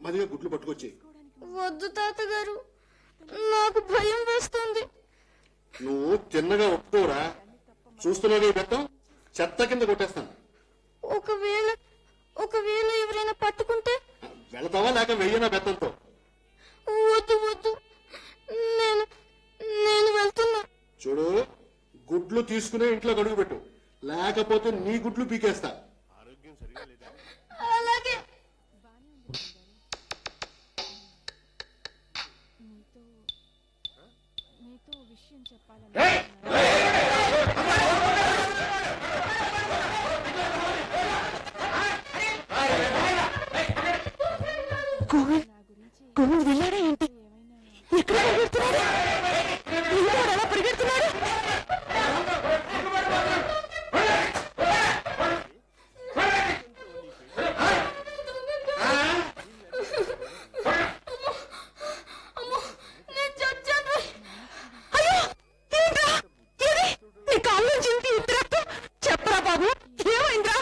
నెమ్మదిగా గుడ్లు పట్టుకొచ్చి వద్దు తాతగారు నాకు భయం వేస్తుంది నువ్వు తిన్నగా ఒప్పుకోరా చూస్తున్నావు ఈ బెత్తం చెత్త కింద కొట్టేస్తాను ఒకవేళ ఒకవేళ ఎవరైనా పట్టుకుంటే వెళతావా లేక వెయ్యనా బెత్తంతో వద్దు వద్దు నేను నేను వెళ్తున్నా చూడు గుడ్లు తీసుకునే ఇంట్లో గడుగు పెట్టు లేకపోతే నీ గుడ్లు పీకేస్తా అలాగే మీతో విషయం చెప్పాలని గోవింద్ గోవింద్ వెళ్ళాడా ఏంటి ఎక్కడ పరిగెడుతున్నాడు వెళ్ళాడు అలా పరిగెడుతున్నాడు అయ్యో ఏంట్రా ఏది నీ కాళ్ళ నుంచి ఇంటి ఇంటి రక్తం చెప్పరా బాబు ఏమైందిరా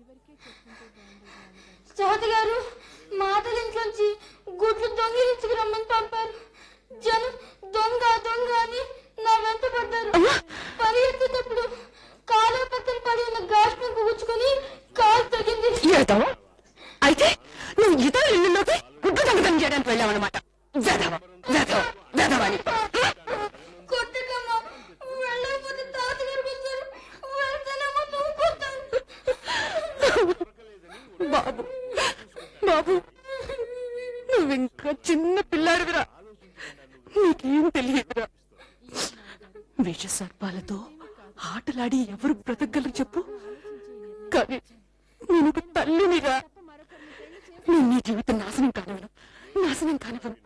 సోదరి గారు మాటల ఇంట్లోంచి గుడ్లు దొంగిలించుకు రమ్మని పంపారు జనం దొంగ దొంగ అని నా వెంట పడ్డారు పరిగెత్తేటప్పుడు కాలువ పక్కన పడి ఉన్న గాస్ పెంకు గుచ్చుకొని కాలు తగింది అయితే నువ్వు ఇతర ఇళ్ళలోకి గుడ్డు దొంగతనం చేయడానికి వెళ్ళావన్నమాట వెధవ వెధవ వెధవని కొట్టకమ్మా వెళ్ళకపోతే తాతగారు వచ్చారు వెళ్తేనేమో నువ్వు కొట్టాను బాబు బాబు నువ్వింకా చిన్న పిల్లాడివిరా నీకేం తెలియదురా విష సర్పాలతో ఆటలాడి ఎవరు బ్రతకగలరు చెప్పు కానీ నేను ఒక తల్లినిరా నేను నీ జీవితం నాశనం కానివ్వను నాశనం కానివ్వను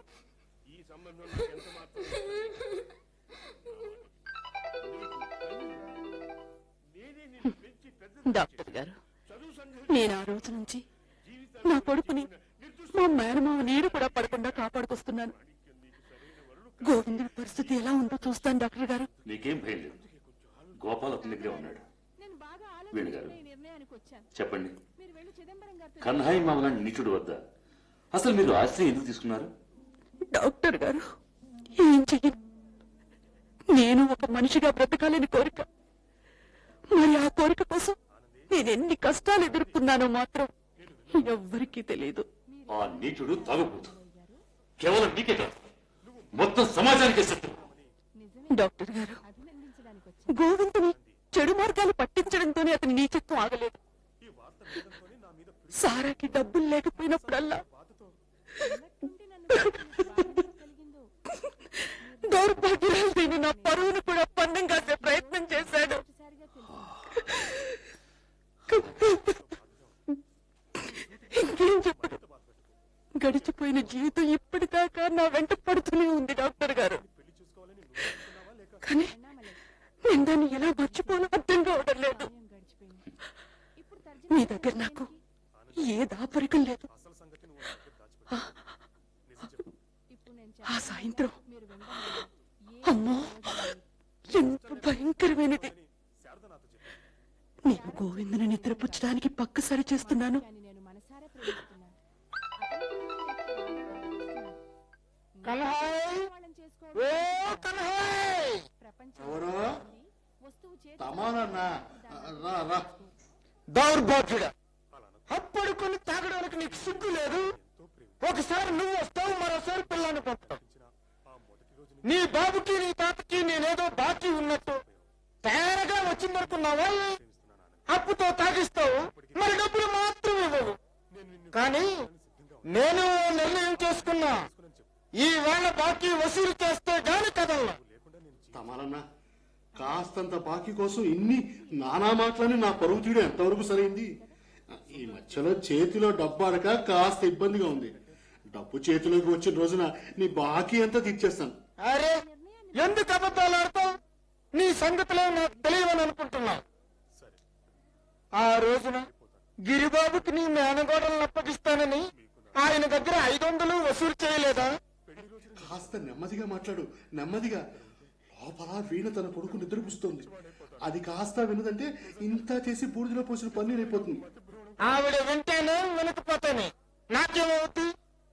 డాక్టర్ గారు నేను ఆ రోజు నుంచి నా కొడుకుని మా మేనమావ నీరు కూడా పడకుండా కాపాడుకొస్తున్నాను గోవిందుడి పరిస్థితి ఎలా ఉందో చూస్తాను డాక్టర్ గారు నీకేం భయం లేదు గోపాల్ అతని దగ్గరే ఉన్నాడు నేను బాగా వేణు గారు. ఆలోచించి ఈ నిర్ణయానికి వచ్చాను చెప్పండి మీరు వెళ్ళి చిదంబరం గారితో కన్హాయి మామల నీచుడు వద్ద అసలు మీరు ఆశ్రయం ఎందుకు తీసుకున్నారు డాక్టర్ గారు ఏం చెయ్యను నేను ఒక మనిషిగా బ్రతకాలని కోరిక మరి ఆ కోరిక కోసం నేను ఎన్ని కష్టాలు ఎదుర్కొన్నానో మాత్రం ఎవ్వరికీ తెలియదు ఆ నీచుడు తాగుబోతు కేవలం నీకే కాదు మొత్తం సమాజానికే శత్రువు డాక్టర్ గారు అభినందించడానికి వచ్చాను గోవిందుని చెడు మార్గాలు పట్టించడంతోనే అతని నీచత్వం ఆగలేదు సారాకి డబ్బులు లేకపోయినప్పుడల్లా ఉన్నట్టుండి నన్ను బాధ కలిగిందో దౌర్భాగ్యురాలు దీని నా పరువును కూడా పన్నం కాసే ప్రయత్నం చేశాడు ఒకసారిగా తెలుసు ఇంకేం చెప్పడు గడిచిపోయిన జీవితం ఇప్పటిదాకా నా వెంట పడుతూనే ఉంది డాక్టర్ గారు కానీ నేను దాన్ని ఎలా మర్చిపోనో అర్థం కావడం లేదు సమయం గడిచిపోయింది ఇప్పుడు తర్జన మీ దగ్గర నాకు ఏ దాపరికం లేదు ఇప్పుడు నేను ఆ సాయంత్రం మీరు వినడం అమ్మో ఎంత భయంకరమైనది నేను గోవిందుని నిద్రపుచ్చడానికి పక్క సరి చేస్తున్నాను అని నేను మనసారా ప్రేమిస్తున్నాను వాళ్ళని చేసుకోవడం ప్రపంచం ఎవరు వస్తువు చేతి తమానన్నా రా రా దౌర్భాగ్యుడ అప్పుడు కొన్ని తాగడానికి నీకు సిగ్గు లేదు ఒకసారి నువ్వు వస్తావు మరోసారి పిల్లాన్ని పంపుతావు నీ బాబుకి నీ తాతకి నేనేదో బాకీ ఉన్నట్టు తేరగా వచ్చిందనుకున్నావా అప్పుతో తాగిస్తావు మరి డబ్బులు మాత్రం ఇవ్వవు కానీ నేను ఓ నిర్ణయం చేసుకున్నా ఈ వేళ బాకీ వసూలు చేస్తే గాని కదల్లా తమానన్నా కాస్తంత బాకీ కోసం ఇన్ని నానా మాటలని నా పరువు తీయడం ఎంతవరకు సరైంది ఈ మధ్యలో చేతిలో డబ్బు అడక కాస్త ఇబ్బందిగా ఉంది డబ్బు చేతిలోకి వచ్చిన రోజున నీ బాకీ అంతా తీర్చేస్తాను అరే ఎందుకు అబద్ధాలు ఆడతావు నీ సంగతిలో నాకు తెలియవని అనుకుంటున్నా ఆ రోజున గిరిబాబుకి నీ మేనగోడలను అప్పగిస్తానని ఆయన దగ్గర ఐదు వందలు వసూలు చేయలేదా కాస్త నెమ్మదిగా మాట్లాడు నెమ్మదిగా లోపల వీణ తన కొడుకు నిద్రపుస్తుంది అది కాస్త వినదంటే ఇంత చేసి బూడిదలో పోసిన పన్నీర్ అయిపోతుంది ఆవిడ వింటేనే వినకపోతేనే నాకేమవుతుంది